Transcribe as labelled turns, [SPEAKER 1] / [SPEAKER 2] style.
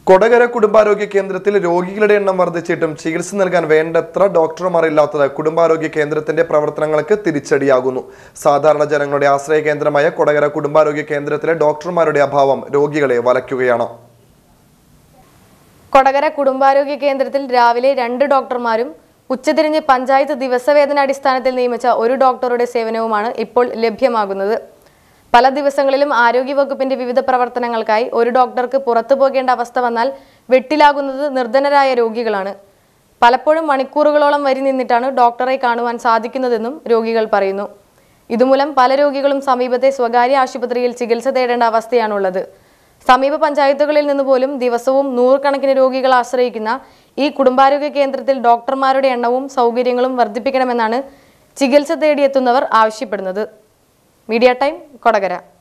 [SPEAKER 1] കൊടകര കുടുംബാരോഗ്യ കേന്ദ്രത്തിൽ രോഗികളുടെ എണ്ണം വർദ്ധിച്ചിട്ടും ചികിത്സ നൽകാൻ വേണ്ടത്ര ഡോക്ടർമാർ ഇല്ലാത്തത് കുടുംബാരോഗ്യ കേന്ദ്രത്തിന്റെ പ്രവർത്തനങ്ങൾക്ക് തിരിച്ചടിയാകുന്നു സാധാരണ ജനങ്ങളുടെ ആശ്രയ കേന്ദ്രമായ കൊടകര കുടുംബാരോഗ്യ കേന്ദ്രത്തിലെ ഡോക്ടർമാരുടെ അഭാവം രോഗികളെ വലയ്ക്കുകയാണ്
[SPEAKER 2] കൊടകര കുടുംബാരോഗ്യ കേന്ദ്രത്തിൽ രാവിലെ രണ്ട് ഡോക്ടർമാരും ഉച്ചതിരിഞ്ഞ് പഞ്ചായത്ത് ദിവസവേതന അടിസ്ഥാനത്തിൽ നിയമിച്ച ഒരു ഡോക്ടറുടെ സേവനവുമാണ് ഇപ്പോൾ ലഭ്യമാകുന്നത് പല ദിവസങ്ങളിലും ആരോഗ്യവകുപ്പിന്റെ വിവിധ പ്രവർത്തനങ്ങൾക്കായി ഒരു ഡോക്ടർക്ക് പുറത്തു പോകേണ്ട അവസ്ഥ വന്നാൽ വെട്ടിലാകുന്നത് നിർധനരായ രോഗികളാണ് പലപ്പോഴും മണിക്കൂറുകളോളം വരി നിന്നിട്ടാണ് ഡോക്ടറെ കാണുവാൻ സാധിക്കുന്നതെന്നും രോഗികൾ പറയുന്നു ഇതുമൂലം പല രോഗികളും സമീപത്തെ സ്വകാര്യ ആശുപത്രിയിൽ ചികിത്സ തേടേണ്ട അവസ്ഥയാണുള്ളത് സമീപ പഞ്ചായത്തുകളിൽ നിന്ന് പോലും ദിവസവും നൂറുകണക്കിന് രോഗികൾ ആശ്രയിക്കുന്ന ഈ കുടുംബാരോഗ്യ കേന്ദ്രത്തിൽ ഡോക്ടർമാരുടെ എണ്ണവും സൗകര്യങ്ങളും വർദ്ധിപ്പിക്കണമെന്നാണ് ചികിത്സ തേടിയെത്തുന്നവർ ആവശ്യപ്പെടുന്നത് മീഡിയ ടൈം കൊടകര